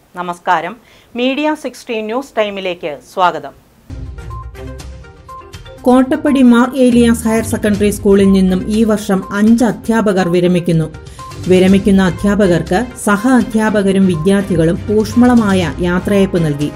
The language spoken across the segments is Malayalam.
നമസ്കാരം മീഡിയ സിക്സ്റ്റീൻ ന്യൂസ് ടൈമിലേക്ക് സ്വാഗതം കോട്ടപ്പടി മാർ ഏലിയാസ് ഹയർ സെക്കൻഡറി സ്കൂളിൽ നിന്നും ഈ വർഷം അഞ്ച് അധ്യാപകർ വിരമിക്കുന്നു വിരമിക്കുന്ന അധ്യാപകർക്ക് സഹ അധ്യാപകരും വിദ്യാർത്ഥികളും ഊഷ്മളമായ യാത്രയയപ്പ് നൽകി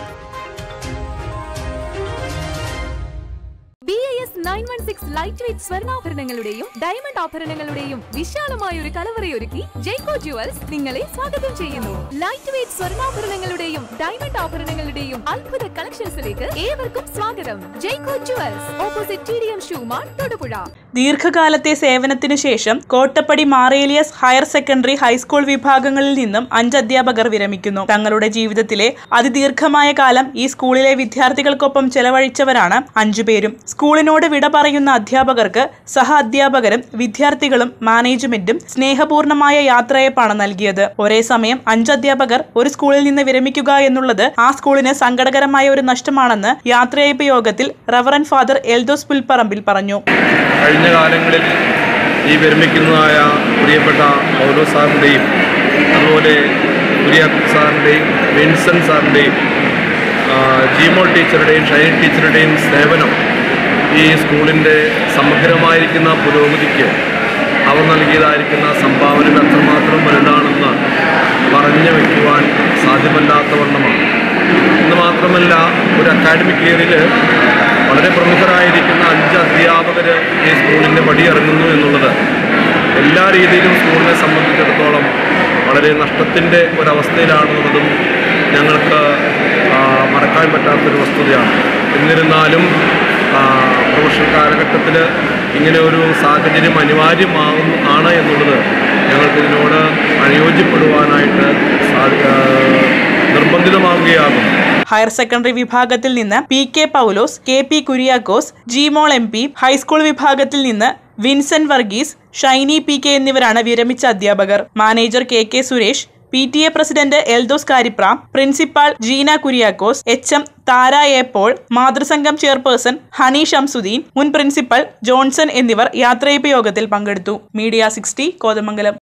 B I S nine one six light weight സ്വർണ്ണാഭരണങ്ങളുടെയും ഡയമണ്ട് ആഭരണങ്ങളുടെയും വിശാലമായ ഒരു കലവറയൊരുക്കി ജയ്കോ ജുവൽസ് നിങ്ങളെ സ്വാഗതം ചെയ്യുന്നു ലൈറ്റ് വെയ്റ്റ് സ്വർണ്ണാഭരണങ്ങളുടെയും ഡയമണ്ട് ആഭരണങ്ങളുടെയും അത്ഭുത കളക്ഷൻസിലേക്ക് ഏവർക്കും സ്വാഗതം Jaico jewels opposite T D M ഷൂമാർ തൊടുപുഴ ദീർഘകാലത്തെ സേവനത്തിനു ശേഷം Kottappady Mar Elias higher secondary high school വിഭാഗങ്ങളിൽ നിന്നും അഞ്ച് അധ്യാപകർ വിരമിക്കുന്നു തങ്ങളുടെ ജീവിതത്തിലെ അതിദീർഘമായ കാലം ഈ സ്കൂളിലെ വിദ്യാർത്ഥികൾക്കൊപ്പം ചെലവഴിച്ചവരാണ് അഞ്ചുപേരും സ്കൂളിനോട് വിട പറയുന്ന അധ്യാപകർക്ക് സഹ അധ്യാപകരും വിദ്യാർത്ഥികളും മാനേജ്മെന്റും സ്നേഹപൂർണമായ യാത്രയപ്പാണ് നൽകിയത് ഒരേ സമയം അഞ്ച് അധ്യാപകർ ഒരു സ്കൂളിൽ നിന്ന് വിരമിക്കുക എന്നുള്ളത് ആ സ്കൂളിന് സങ്കടകരമായ ഒരു നഷ്ടമാണെന്ന് യാത്രയപ്പ് യോഗത്തിൽ റവറൻ ഫാദർ എൽദോസ് പുൽപ്പറമ്പിൽ പറഞ്ഞു കഴിഞ്ഞ കാലങ്ങളിൽ ഈ വിരമിക്കുന്നതായ പ്രിയപ്പെട്ട പൗലോ സാറിൻ്റെയും അതുപോലെ കുര്യാക്കോ സാറിൻ്റെയും വിൻസൺ സാറിൻ്റെയും ആ, ജീമോൾ ടീച്ചറുടെയും ഷൈൻ ടീച്ചറുടെയും സേവനം ഈ സ്കൂളിൻ്റെ സമഗ്രമായിരിക്കുന്ന പുരോഗതിക്ക് അവർ നൽകിയതായിരിക്കുന്ന സംഭാവനകൾ എത്രമാത്രം വലുതാണെന്ന് പറഞ്ഞു വയ്ക്കുവാൻ സാധ്യമല്ലാത്ത വണ്ണമാണ് ഇന്ന് മാത്രമല്ല ഒരു അക്കാഡമിക് ഇയറിൽ വളരെ പ്രമുഖരായിരിക്കുന്ന അഞ്ച് അധ്യാപകർ ഈ സ്കൂളിൻ്റെ പടിയിറങ്ങുന്നു എന്നുള്ളത് എല്ലാ രീതിയിലും സ്കൂളിനെ സംബന്ധിച്ചിടത്തോളം വളരെ നഷ്ടത്തിൻ്റെ ഒരവസ്ഥയിലാണെന്നുള്ളതും ഞങ്ങൾക്ക് ആ, മറക്കാൻ പറ്റാത്തൊരു വസ്തുതയാണ് എന്നിരുന്നാലും ആ, പ്രൊഫഷണൽ കാലഘട്ടത്തിൽ ഇങ്ങനെ ഒരു സാഹചര്യം അനിവാര്യമാകുന്നു ആണ് എന്നുള്ളത് ഞങ്ങൾക്കിതിനോട് അനുയോജ്യപ്പെടുവാനായിട്ട് സാധി ആ, നിർബന്ധിതമാവുകയാകും ഹയർ സെക്കൻഡറി വിഭാഗത്തിൽ നിന്ന് P K Paulose K P Kuriakose Jimol M P high school വിഭാഗത്തിൽ നിന്ന് Vincent Varghese Shiny P K എന്നിവരാണ് വിരമിച്ച അധ്യാപകർ manager K K Suresh P T A president Eldhose Karipra principal Jeena Kuriakose H M Thara A Paul മാതൃസംഘം ചെയർപേഴ്സൺ ഹണി ഷംസുദ്ദീൻ മുൻ പ്രിൻസിപ്പൽ ജോൺസൺ എന്നിവർ യാത്രയപ്പ് യോഗത്തിൽ പങ്കെടുത്തു മീഡിയ സിക്സ്റ്റി കോതമംഗലം